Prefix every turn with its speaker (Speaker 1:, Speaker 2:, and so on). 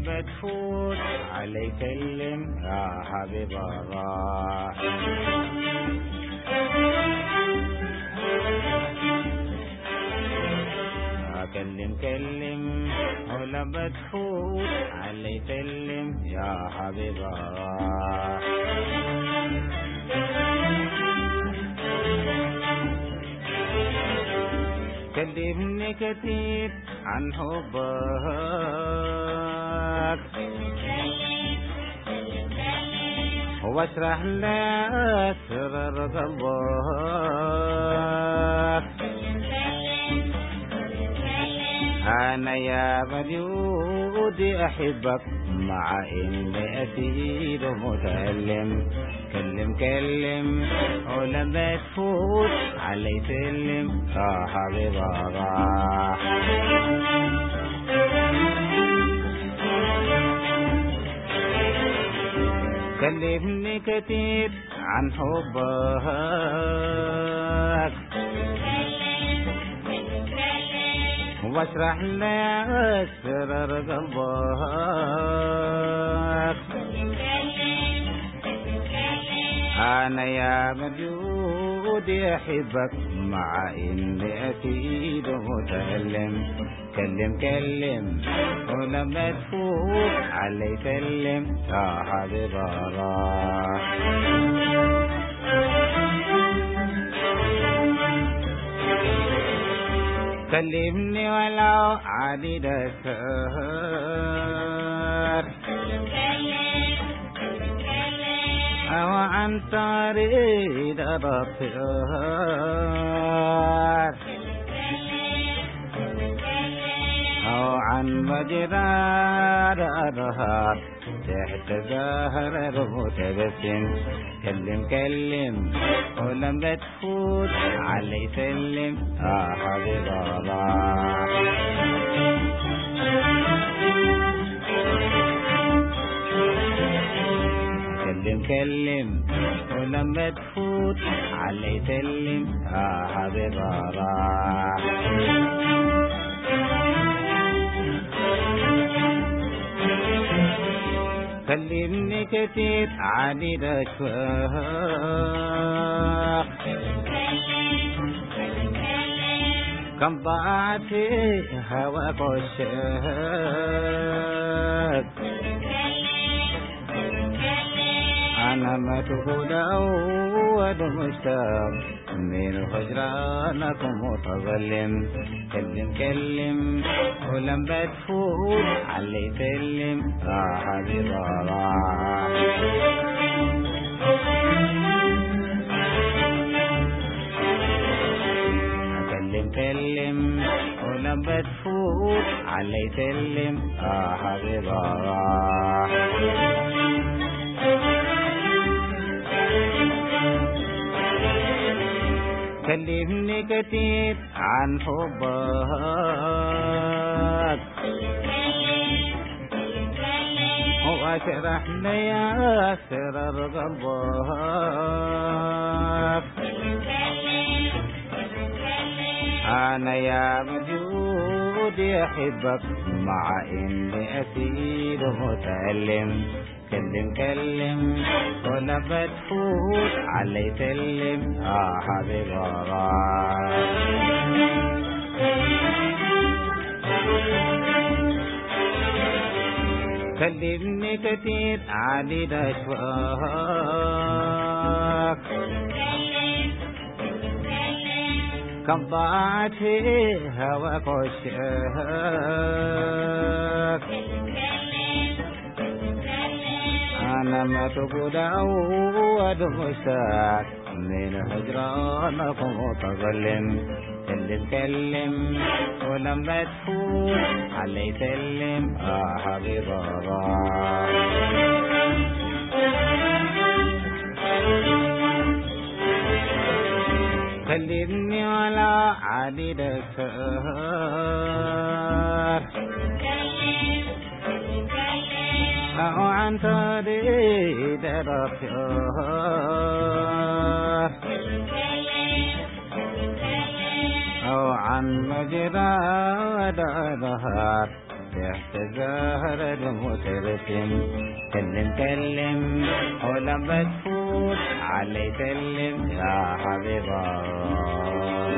Speaker 1: ولما تفوت علي كلم يا حبيب الله كلم كلم ولما تفوت علي كلم يا حبيب الله كلمني كثير عن حبك واشرح لي سرر قلبك أنا يا مجودي أحبك مع إني أسير متألم كلم كلم ولما تفوت علي سلم يا حبيب الله كلمني كتير عن حبك واشرح لي اسرار قلبك انا يا مجودي احبك مع اني اكيد متألم كلم كلم ولما تفوت علي سلم يا حبيب الله كلمني ولو عدد السهر أو عن طريق الأطهار أو عن مجرى الأنهار تحت زهر المتبسم كلم كلم ولما تفوت علي سلم يا حبيب الله كلم كلم ولما تفوت علي سلم يا حبيب الله كلمني كتير عن الأشواق كم ضاعت في هواك والشاق أنا ما تقول أول مشتاق من هجرانكم متظلم كلم كلم ولما تفوت علي سلم يا حبيب الله كلم كلم ولما تفوت علي سلم يا حبيب الله كلمني كتير عن حبك واشرح لي يا سرر قلبك أنا يا مجودي أحبك مع إني أسير متألم كلم كلم ولما تفوت علي سلم يا حبيب الله كلمني كتير عن الأشواق كم ضاعت في هواك والشاق أنا ما تقول أول مشتاق من هجرانك متظلم كلم كلم ولما تفوت علي سلم يا حبيب الله كلمني ولا عدد السهر أو عن طريق الأخيار أو عن مجرى الأنهار فاتح تزهر المترسم كلم كلم ولما تفوت علي سلم يا حبيب الله